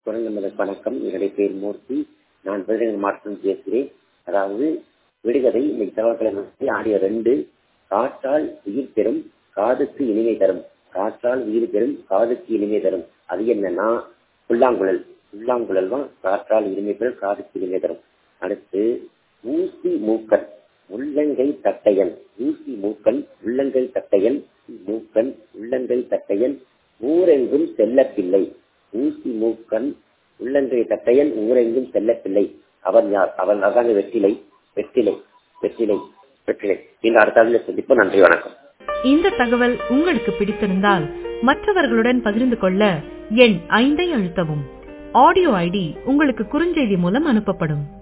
குரல் வணக்கம் என்னுடைய பேர் மூர்த்தி நான் விருதுநகர் மாவட்டம் பேசுகிறேன் அதாவது விடுகதை இன்னைக்கு செவ்வாய்க்கிழமை ஆடிய ரெண்டு காற்றால் உயிர் பெறும் காதுக்கு இனிமை தரும் காற்றால் உயிர் பெறும் காதுக்கு இனிமை தரும் அது என்னன்னா புல்லாங்குழல் புல்லாங்குழல் தான் காற்றால் இனிமை பெறும் காதுக்கு இனிமை தரும் அடுத்து ஊசி மூக்கன் உள்ளங்கை தட்டையன் ஊசி மூக்கன் உள்ளங்கை தட்டையன் மூக்கன் உள்ளங்கை தட்டையன் ஊரெங்கும் செல்லப்பிள்ளை ஊசி மூக்கன் உள்ளங்கை தட்டையன் ஊரெங்கும் செல்லப்பிள்ளை அவன் யார் அவன் அதாங்க வெற்றிலை வெற்றிலை வெற்றிலை வெற்றிலை இந்த அடுத்த சந்திப்பு நன்றி வணக்கம் இந்த தகவல் உங்களுக்கு பிடித்திருந்தால் மற்றவர்களுடன் பகிர்ந்து கொள்ள எண் ஐந்தை அழுத்தவும் ஆடியோ ஐடி உங்களுக்கு குறுஞ்செய்தி மூலம் அனுப்பப்படும்